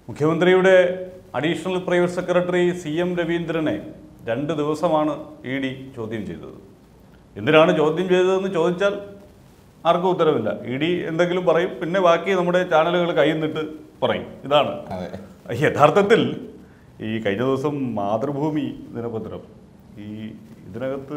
മുഖ്യമന്ത്രിയുടെ additional private secretary C M രവീന്ദ്രനെ രണ്ട് ദിവസമാണ് ഇ ഡി ചോദ്യം ചെയ്തത് എന്തിനാണ് ചോദ്യം ചെയ്തതെന്ന് ചോദിച്ചാൽ ആർക്കും ഉത്തരവില്ല ഇ ഡി എന്തെങ്കിലും പറയും പിന്നെ ബാക്കി നമ്മുടെ ചാനലുകൾ കയ്യിൽ നിന്നിട്ട് പറയും ഇതാണ് അതെ യഥാർത്ഥത്തിൽ ഈ കഴിഞ്ഞ ദിവസം മാതൃഭൂമി ദിനപത്രം ഈ ഇതിനകത്ത്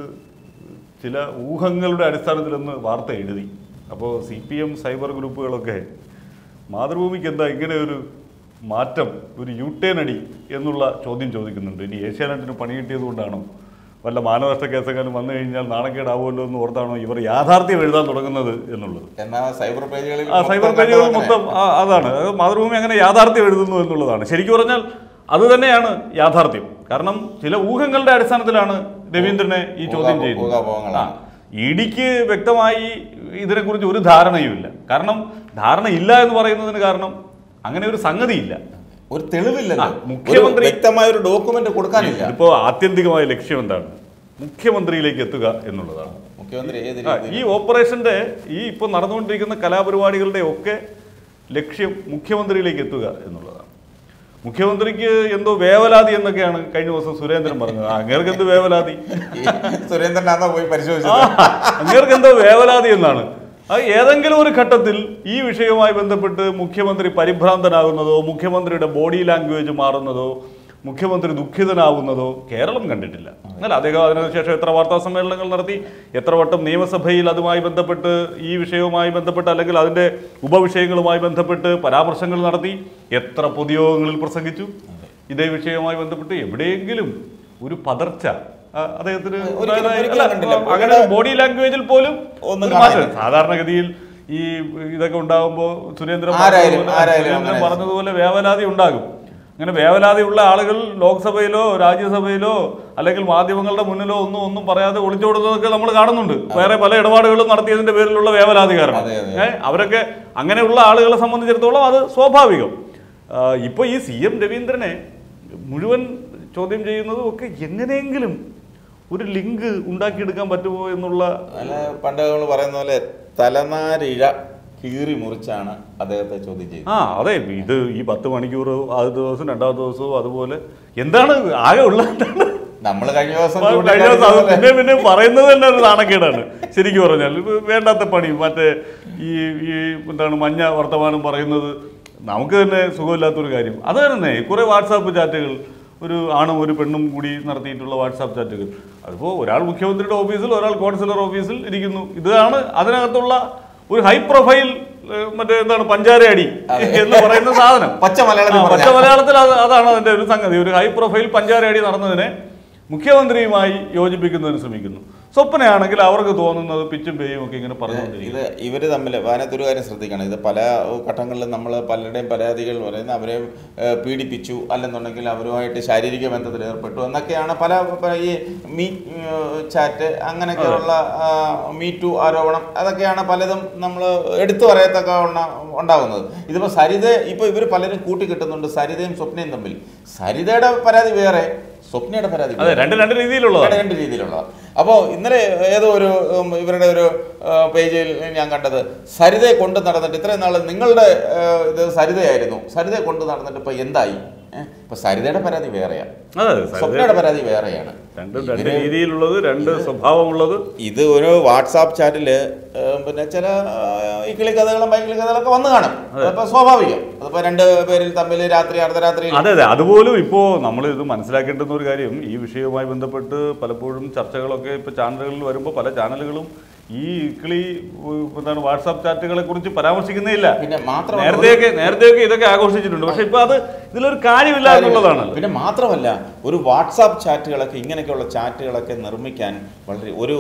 ചില ഊഹങ്ങളുടെ അടിസ്ഥാനത്തിലൊന്ന് വാർത്ത എഴുതി അപ്പോൾ സി പി എം സൈബർ ഗ്രൂപ്പുകളൊക്കെ മാതൃഭൂമിക്ക് എന്താ ഇങ്ങനെ ഒരു മാറ്റം ഒരു യു ടേൺ അടി എന്നുള്ള ചോദ്യം ചോദിക്കുന്നുണ്ട് ഇനി ഏഷ്യാനെറ്റിന് പണി കിട്ടിയത് കൊണ്ടാണോ വല്ല മാനനഷ്ട കേസെങ്കിലും വന്നു കഴിഞ്ഞാൽ നാണക്കേടാവുമല്ലോ എന്ന് ഓർത്താണോ ഇവർ യാഥാർത്ഥ്യം എഴുതാൻ തുടങ്ങുന്നത് എന്നുള്ളത് എന്നാ സൈബർ പേജുകളിൽ ആ സൈബർ മൊത്തം പേജുകൾ കണ്ടത് മൊത്തം ആ, അതാണ് അത് മാതൃഭൂമി അങ്ങനെ യാഥാർത്ഥ്യം എഴുതുന്നു എന്നുള്ളതാണ് ശരിക്കും പറഞ്ഞാൽ അത് തന്നെയാണ് യാഥാർത്ഥ്യം കാരണം ചില ഊഹങ്ങളുടെ അടിസ്ഥാനത്തിലാണ് രവീന്ദ്രനെ ഈ ചോദ്യം ഊഹാ- ചെയ്യുന്നത് ഊഹാപോഹങ്ങളാണ്. ഇ ഡിക്ക് വ്യക്തമായി ഇതിനെക്കുറിച്ച് ഒരു ധാരണയുമില്ല കാരണം ധാരണ ഇല്ല എന്ന് പറയുന്നതിന് കാരണം അങ്ങനെ ഒരു സംഗതിയില്ല ഒരു തെളിവില്ലല്ലോ ആ, ഒരു മുഖ്യമന്ത്രി- വ്യക്തമായ ഒരു ഡോക്യുമെന്റ് കൊടുക്കാനില്ല ഇതിപ്പോ ആത്യന്തികമായ ലക്ഷ്യം എന്താണ് മുഖ്യമന്ത്രിയിലേക്ക് എത്തുക എന്നുള്ളതാണ് മുഖ്യമന്ത്രി ഏത് ആ, രീതിയിൽ ഈ ഓപ്പറേഷന്റെ ഈ ഇപ്പോൾ നടന്നുകൊണ്ടിരിക്കുന്ന കലാപരിപാടികളുടെ ഒക്കെ ലക്ഷ്യം മുഖ്യമന്ത്രിയിലേക്ക് എത്തുക എന്നുള്ളതാണ് മുഖ്യമന്ത്രിക്ക് എന്തോ വേവലാതി എന്നൊക്കെയാണ് കഴിഞ്ഞ ദിവസം സുരേന്ദ്രൻ പറഞ്ഞത് ആ, അങ്ങേർക്ക് എന്ത് വേവലാതി ഈ സുരേന്ദ്രനാഥ പോയി ആ, പരിശോധിച്ചത് അങ്ങേർക്ക് എന്തോ വേവലാതി എന്നാണ് അത് ഏതെങ്കിലും ഒരു ഘട്ടത്തിൽ ഈ വിഷയവുമായി ബന്ധപ്പെട്ട് മുഖ്യമന്ത്രി പരിഭ്രാന്തനാകുന്നതോ മുഖ്യമന്ത്രിയുടെ ബോഡി ലാംഗ്വേജ് മാറുന്നതോ മുഖ്യമന്ത്രി ദുഃഖിതനാവുന്നതോ കേരളം കണ്ടിട്ടില്ല എന്നാൽ അദ്ദേഹം അതിനുശേഷം എത്ര വാർത്താ സമ്മേളനങ്ങൾ നടത്തി എത്ര വട്ടം നിയമസഭയിൽ അതുമായി ബന്ധപ്പെട്ട് ഈ വിഷയവുമായി ബന്ധപ്പെട്ട് അല്ലെങ്കിൽ അതിൻ്റെ ഉപവിഷയങ്ങളുമായി ബന്ധപ്പെട്ട് പരാമർശങ്ങൾ നടത്തി എത്ര പൊതുയോഗങ്ങളിൽ പ്രസംഗിച്ചു ഇതേ വിഷയവുമായി ബന്ധപ്പെട്ട് എവിടെയെങ്കിലും ഒരു പതർച്ച ആ, അദ്ദേഹത്തിന് ഒരിക്കലും- ഉണ്ടായതായി- ഒരിക്കലും അല്ല, കണ്ടില്ല. അങ്ങനെ ബോഡി ലാംഗ്വേജിൽ പോലും ഒന്നും ഒരു കാണാനില്ല. മാറ്റം. സാധാരണഗതിയിൽ ഈ ഇതൊക്കെ ഉണ്ടാകുമ്പോൾ സുരേന്ദ്രൻ ആരായാലും- പറഞ്ഞതുപോലെ- ആരായാലും സുരേന്ദ്രൻ അങ്ങനെ. പറഞ്ഞതുപോലെ വേവലാതി ഉണ്ടാകും അങ്ങനെ വേവലാതി ഉള്ള ആളുകൾ ലോക്സഭയിലോ രാജ്യസഭയിലോ അല്ലെങ്കിൽ മാധ്യമങ്ങളുടെ മുന്നിലോ ഒന്നും ഒന്നും പറയാതെ ഒളിച്ചോടുന്നതൊക്കെ നമ്മൾ കാണുന്നുണ്ട് വേറെ പല ഇടപാടുകളും നടത്തിയതിന്റെ പേരിലുള്ള വേവലാതി കാരണം അതെ, അതെ. ഏ, അവരൊക്കെ അങ്ങനെയുള്ള ആളുകളെ സംബന്ധിച്ചിടത്തോളം അത് സ്വാഭാവികം ആ, ഇപ്പൊ ഈ സി എം രവീന്ദ്രനെ മുഴുവൻ ചോദ്യം ചെയ്യുന്നതും ഒക്കെ എങ്ങനെയെങ്കിലും ഒരു ലിങ്ക് ഉണ്ടാക്കിയെടുക്കാൻ പറ്റുമോ എന്നുള്ള അല്ല പണ്ട് നമ്മൾ പറയുന്ന പോലെ തലനാരിഴ കീറി മുറിച്ചാണ് അദ്ദേഹത്തെ ചോദ്യം ചെയ്തത് ആ അതെ ഇത് ഈ പത്ത് മണിക്കൂർ ആദ്യത്തെ ദിവസം രണ്ടാമത്തെ ദിവസവും അതുപോലെ എന്താണ് ആകെ ഉള്ളത് നമ്മൾ കഴിഞ്ഞ ദിവസം കഴിഞ്ഞ ദിവസം അത് ചൂണ്ടിക്കാണിച്ചതുപോലെ പിന്നെ പിന്നെ പറയുന്നത് തന്നെ ഒരു നാണക്കേടാണ് ശരിക്കും പറഞ്ഞാൽ ഇത് വേണ്ടാത്ത പണി മറ്റേ ഈ ഈ എന്താണ് മഞ്ഞ വർത്തമാനം പറയുന്നത് നമുക്ക് തന്നെ സുഖമില്ലാത്തൊരു കാര്യം അത് തന്നെ കുറേ വാട്സാപ്പ് ചാറ്റുകൾ ഒരു ആണും ഒരു പെണ്ണും കൂടി നടത്തിയിട്ടുള്ള വാട്സാപ്പ് ചാറ്റുകൾ അതിപ്പോൾ ഒരാൾ മുഖ്യമന്ത്രിയുടെ ഓഫീസിൽ ഒരാൾ കോൺസുലർ ഓഫീസിൽ ഇരിക്കുന്നു ഇതാണ് അതിനകത്തുള്ള ഒരു ഹൈ പ്രൊഫൈൽ ഏഹ്, മറ്റേ എന്താണ് പഞ്ചാരയടി എന്ന് പറയുന്ന സാധനം പച്ച മലയാളത്തിൽ ആ, പച്ച പറഞ്ഞാൽ. മലയാളത്തിൽ അത് അതാണ് അതിന്റെ ഒരു സംഗതി ഒരു ഹൈ പ്രൊഫൈൽ പഞ്ചാരയടി നടന്നതിനെ മുഖ്യമന്ത്രിയുമായി യോജിപ്പിക്കുന്നതിന് ശ്രമിക്കുന്നു സ്വപ്നയാണെങ്കിൽ അവർക്ക് തോന്നുന്നത് പിച്ചും പേയും ഒക്കെ ഇങ്ങനെ പറഞ്ഞുകൊണ്ടിരിക്കും ഇത് ഇവര് തമ്മിൽ അതിനകത്ത് ഒരു കാര്യം ശ്രദ്ധിക്കണം ഇത് പല ഘട്ടങ്ങളിലും നമ്മൾ പലരുടെയും പരാതികൾ പറയുന്നത് അവരെ ഏഹ്, പീഡിപ്പിച്ചു അല്ലെന്നുണ്ടെങ്കിൽ അവരുമായിട്ട് ശാരീരിക ബന്ധത്തിൽ ഏർപ്പെട്ടു എന്നൊക്കെയാണ് പല പല ഈ മീ ഏഹ്, ചാറ്റ് അങ്ങനെയൊക്കെയുള്ള ആ, മീ ടു ആരോപണം അതൊക്കെയാണ് പലതും നമ്മൾ എടുത്തു പറയത്തക്ക ഉണ്ണ- ഉണ്ടാകുന്നത് ഇതിപ്പോൾ സരിത ഇപ്പോൾ ഇവർ പലരും കൂട്ടിക്കിട്ടുന്നുണ്ട് സരിതയും സ്വപ്നയും തമ്മിൽ സരിതയുടെ പരാതി വേറെ സ്വപ്നയുടെ പരാതി അതെ വേറെ. രണ്ട് രണ്ട് രീതിയിലുള്ളതാണ് രണ്ട് രണ്ട് രീതിയിലുള്ളതാണ് അപ്പോൾ ഇന്നലെ ഏതോ ഒരു ഉം, ഇവരുടെ ഒരു ആ, പേജിൽ ഞാൻ കണ്ടത് സരിതയെ കൊണ്ട് നടന്നിട്ട് ഇത്രയും നാൾ നിങ്ങളുടെ ആ, ഇത് സരിതയായിരുന്നു സരിതയെ കൊണ്ട് നടന്നിട്ട് ഇപ്പൊ എന്തായി ഏഹ്? ഇപ്പൊ സരിതയുടെ പരാതി വേറെയാണ് അതെ സ്വപ്നയുടെ പരാതി വേറെയാണ് രണ്ടും രണ്ട് ഇവര് രീതിയിലുള്ളത് രണ്ട് സ്വഭാവമുള്ളത് ഇത് ഒരു വാട്സാപ്പ് ചാറ്റില് ഏഹ്, പിന്നെ ചില ആ, ഈ കിളി കഥകളും ബൈക്കിളി കഥകളൊക്കെ വന്ന് കാണും അതിപ്പോ സ്വാഭാവികം അതിപ്പോ രണ്ട് പേരിൽ തമ്മിൽ രാത്രി അർദ്ധരാത്രി അതെ അതെ അതുപോലും ഇപ്പോൾ നമ്മൾ ഇത് മനസ്സിലാക്കേണ്ടുന്ന ഒരു കാര്യം ഈ വിഷയവുമായി ബന്ധപ്പെട്ട് പലപ്പോഴും ചർച്ചകളൊക്കെ ഇപ്പോൾ ചാനലുകളിൽ വരുമ്പോൾ പല ചാനലുകളും ഈ ഇക്കിളി ഉം, എന്താണ് വാട്സാപ്പ് ചാറ്റുകളെ കുറിച്ച് പരാമർശിക്കുന്നേ ഇല്ല പിന്നെ മാത്രമല്ല നേരത്തെയൊക്കെ നേരത്തെയൊക്കെ ഇതൊക്കെ ആഘോഷിച്ചിട്ടുണ്ട് പക്ഷെ ഇപ്പൊ അത് ഇതിലൊരു കാര്യമില്ല എന്നുള്ളതാണ് പിന്നെ മാത്രമല്ല ഒരു വാട്സാപ്പ് ചാറ്റുകളൊക്കെ ഇങ്ങനെയൊക്കെയുള്ള ചാറ്റുകളൊക്കെ നിർമ്മിക്കാൻ വളരെ ഒരു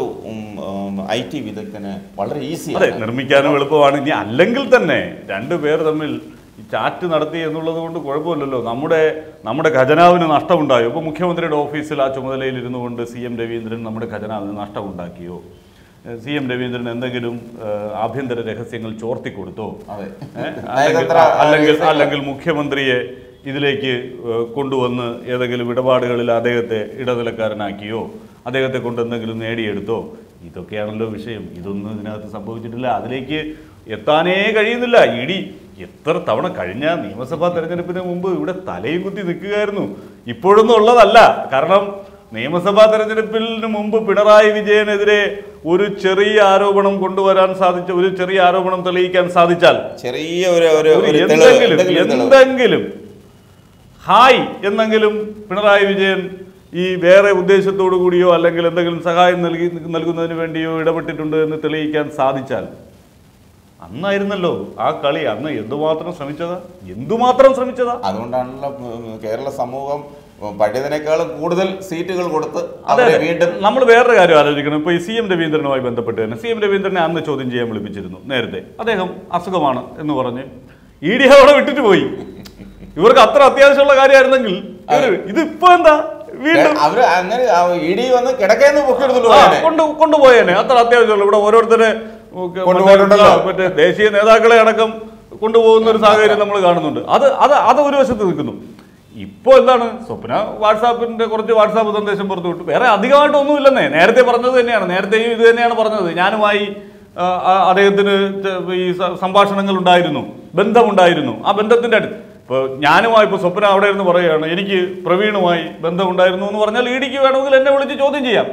ഐ ടി വിദഗ്ധന് വളരെ അതെ ഈസിയാണ് നിർമ്മിക്കാനും എളുപ്പമാണ് ഇനി അല്ലെങ്കിൽ തന്നെ രണ്ടു പേർ തമ്മിൽ ഈ ചാറ്റ് നടത്തി എന്നുള്ളത് കൊണ്ട് കുഴപ്പമില്ലല്ലോ നമ്മുടെ നമ്മുടെ ഖജനാവിന് നഷ്ടമുണ്ടായോ ഇപ്പോൾ മുഖ്യമന്ത്രിയുടെ ഓഫീസിൽ ആ ചുമതലയിൽ ഇരുന്നു കൊണ്ട് സി എം രവീന്ദ്രൻ നമ്മുടെ ഖജനാവിന് നഷ്ടമുണ്ടാക്കിയോ സി എം രവീന്ദ്രൻ എന്തെങ്കിലും ഏഹ്, ആഭ്യന്തര രഹസ്യങ്ങൾ ചോർത്തി കൊടുത്തോ അതെ ഏ? അല്ലെങ്കിൽ നയതന്ത്ര അല്ലെങ്കിൽ രഹസ്യങ്ങൾ. അല്ലെങ്കിൽ മുഖ്യമന്ത്രിയെ ഇതിലേക്ക് ഏഹ്, കൊണ്ടുവന്ന് ഏതെങ്കിലും ഇടപാടുകളിൽ അദ്ദേഹത്തെ ഇടനിലക്കാരനാക്കിയോ അദ്ദേഹത്തെ കൊണ്ട് എന്തെങ്കിലും നേടിയെടുത്തോ ഇതൊക്കെയാണല്ലോ വിഷയം ഇതൊന്നും ഇതിനകത്ത് സംഭവിച്ചിട്ടില്ല അതിലേക്ക് എത്താനേ കഴിയുന്നില്ല ഇ ഡി എത്ര തവണ കഴിഞ്ഞ നിയമസഭാ തെരഞ്ഞെടുപ്പിന് മുമ്പ് ഇവിടെ തലയും കുത്തി നിൽക്കുകയായിരുന്നു ഇപ്പോഴൊന്നും ഉള്ളതല്ല കാരണം നിയമസഭാ തെരഞ്ഞെടുപ്പിന് മുമ്പ് പിണറായി വിജയനെതിരെ ഒരു ചെറിയ ആരോപണം കൊണ്ടുവരാൻ സാധിച്ച ഒരു ചെറിയ ആരോപണം തെളിയിക്കാൻ സാധിച്ചാൽ ചെറിയ ഒരു ഒരു ഒരു ഒരു തെളിവ്, എന്തെങ്കിലും എന്തെങ്കിലും തെളിവ്. എന്തെങ്കിലും ഹായ് എന്നെങ്കിലും പിണറായി വിജയൻ ഈ വേറെ ഉദ്ദേശത്തോടു കൂടിയോ അല്ലെങ്കിൽ എന്തെങ്കിലും സഹായം നൽകി നൽകുന്നതിന് വേണ്ടിയോ ഇടപെട്ടിട്ടുണ്ട് എന്ന് തെളിയിക്കാൻ സാധിച്ചാൽ അന്നായിരുന്നല്ലോ ആ കളി അന്ന് എന്തുമാത്രം ശ്രമിച്ചതാ എന്തുമാത്രം ശ്രമിച്ചതാ അതുകൊണ്ടാണല്ലോ ഉം, കേരള സമൂഹം ഉം, പഴയതിനേക്കാളും കൂടുതൽ സീറ്റുകൾ കൊടുത്ത് അതെ അവരെ വീണ്ടും നമ്മൾ വേറൊരു കാര്യം ആലോചിക്കണം ഇപ്പോൾ ഈ സി എം രവീന്ദ്രനുമായി ബന്ധപ്പെട്ട് തന്നെ സി എം രവീന്ദ്രനെ അന്ന് ചോദ്യം ചെയ്യാൻ വിളിപ്പിച്ചിരുന്നു നേരത്തെ അദ്ദേഹം അസുഖമാണ് എന്ന് പറഞ്ഞ് ഇ ഡി അവിടെ വിട്ടിട്ട് പോയി ഇവർക്ക് അത്ര അത്യാവശ്യമുള്ള കാര്യമായിരുന്നെങ്കിൽ ഇവര് ഇതിപ്പോ എന്താ വീണ്ടും അവര് അങ്ങനെ ഇ ഡി വന്ന് കിടക്കേന്ന് പൊക്കിയെടുത്തുള്ളൂ ആ, കൊണ്ട് കൊണ്ടുപോയേനെ അത്ര അത്യാവശ്യമുള്ള ഇവിടെ ഓരോരുത്തരെ ഒക്കെ കൊണ്ടുപോയിട്ടുണ്ടല്ലോ. മറ്റേ- മറ്റേ ദേശീയ നേതാക്കളെ അടക്കം കൊണ്ടുപോകുന്ന ഒരു സാഹചര്യം നമ്മൾ കാണുന്നുണ്ട് അത് അത് അത് ഒരു വശത്ത് നിൽക്കുന്നു ഇപ്പോൾ എന്താണ് സ്വപ്ന വാട്സാപ്പിന്റെ കുറച്ച് വാട്സാപ്പ് സന്ദേശം പുറത്തു വിട്ടു വേറെ അധികമായിട്ട് ഒന്നുമില്ലെന്നേ നേരത്തെ പറഞ്ഞത് തന്നെയാണ് നേരത്തെയും ഇത് തന്നെയാണ് പറഞ്ഞത് ഞാനുമായി ആ, ആ, അദ്ദേഹത്തിന് ച- ഈ സ- സംഭാഷണങ്ങൾ ഉണ്ടായിരുന്നു ബന്ധമുണ്ടായിരുന്നു ആ ബന്ധത്തിന്റെ അടുത്ത് ഇപ്പോൾ ഞാനുമായി ഇപ്പോൾ സ്വപ്ന അവിടെ ഇരുന്ന് പറയുകയാണ് എനിക്ക് പ്രവീണുമായി ബന്ധമുണ്ടായിരുന്നു എന്ന് പറഞ്ഞാൽ ഇ ഡിക്ക് വേണമെങ്കിൽ എന്നെ വിളിച്ച് ചോദ്യം ചെയ്യാം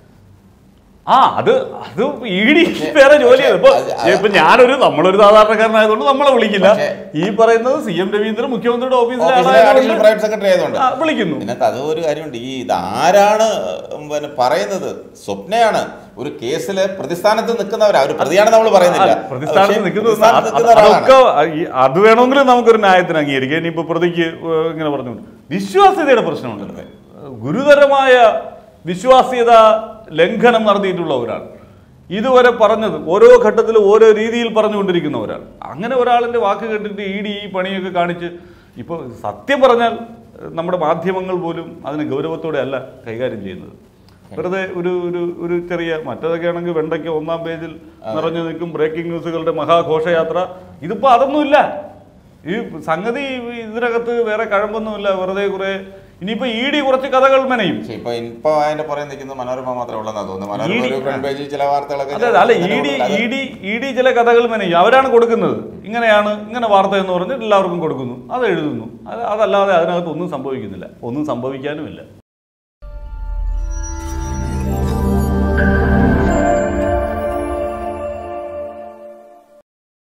ആ അത് അത് ഇ ഡി വേറെ ജോലിയാണ് ഇപ്പൊ അത് അത് ഇപ്പൊ ഞാനൊരു നമ്മളൊരു സാധാരണക്കാരനായതുകൊണ്ട് നമ്മളെ വിളിക്കില്ല പക്ഷേ- ഈ പറയുന്നത് സി എം രവീന്ദ്രൻ മുഖ്യമന്ത്രിയുടെ ഓഫീസിലെ അഡീഷണൽ ഓഫീസിലാണ് പ്രൈവറ്റ് സെക്രട്ടറി ആയതുകൊണ്ട് ആ, വിളിക്കുന്നു ഇതിനകത്ത് അത് ഒരു കാര്യമുണ്ട് ഈ ഇതാരാണ് ഉം, പിന്നെ പറയുന്നത് സ്വപ്നയാണ് ഒരു കേസില് പ്രതിസ്ഥാനത്ത് നിൽക്കുന്നവരാ ഒരു പ്രതിയാണെന്ന് നമ്മൾ പറയുന്നില്ല ആ, പ്രതിസ്ഥാനത്ത് പക്ഷേ നിൽക്കുന്നത് പ്രതിസ്ഥാനത്ത് അത് നിൽക്കുന്ന ഒരാളാണ്. അതൊക്കെ ഈ- അത് വേണമെങ്കിലും നമുക്കൊരു ന്യായത്തിന് അംഗീകരിക്കാം ഇനിയിപ്പോ പ്രതിക്ക് ഏഹ്, ഇങ്ങനെ പറഞ്ഞു വിശ്വാസ്യതയുടെ പ്രശ്നമുണ്ടല്ലോ ഗുരുതരമായ വിശ്വാസ്യത ലംഘനം നടത്തിയിട്ടുള്ള ഒരാൾ ഇതുവരെ പറഞ്ഞത് ഓരോ ഘട്ടത്തിലും ഓരോ രീതിയിൽ പറഞ്ഞുകൊണ്ടിരിക്കുന്ന ഒരാൾ അങ്ങനെ ഒരാളിന്റെ വാക്ക് കേട്ടിട്ട് ഇ ഡി ഈ പണിയൊക്കെ കാണിച്ച് ഇപ്പോൾ സത്യം പറഞ്ഞാൽ ഏഹ്, നമ്മുടെ മാധ്യമങ്ങൾ പോലും അതിന് ഗൗരവത്തോടെ അല്ല കൈകാര്യം ചെയ്യുന്നത് വെറുതെ ഒരു ഒരു ഒരു ചെറിയ മറ്റതൊക്കെ ആണെങ്കിൽ വെണ്ടയ്ക്ക് ഒന്നാം പേജിൽ നിറഞ്ഞു നിൽക്കും ബ്രേക്കിംഗ് ന്യൂസുകളുടെ മഹാഘോഷയാത്ര ഇതിപ്പോ അതൊന്നുമില്ല ഈ സംഗതി ഇതിനകത്ത് വേറെ കഴമ്പൊന്നുമില്ല വെറുതെ കുറെ ഇനിയിപ്പോ ഇ ഡി കുറച്ച് കഥകൾ മെനയും പക്ഷേ ഇപ്പൊ ഇപ്പൊ അതിന്റെ പുറകെ നിൽക്കുന്ന മനോരമ മാത്രമേ ഉള്ളതെന്നാ തോന്നുന്നു മനോരമ ED ഒരു ഫ്രണ്ട് പേജിൽ ചില വാർത്തകളൊക്കെ അതെ അല്ല ഇ ഇങ്ങനെ ഡി കൊടുക്കുന്നത്. ഇ ഡി ഇ ഡി ചില കഥകൾ മെനയും അവരാണ് കൊടുക്കുന്നത് ഇങ്ങനെയാണ് ഇങ്ങനെ വാർത്ത എന്ന് പറഞ്ഞ് എല്ലാവർക്കും കൊടുക്കുന്നു അത് എഴുതുന്നു അത് അതല്ലാതെ അതിനകത്ത് ഒന്നും സംഭവിക്കുന്നില്ല ഒന്നും സംഭവിക്കാനുമില്ല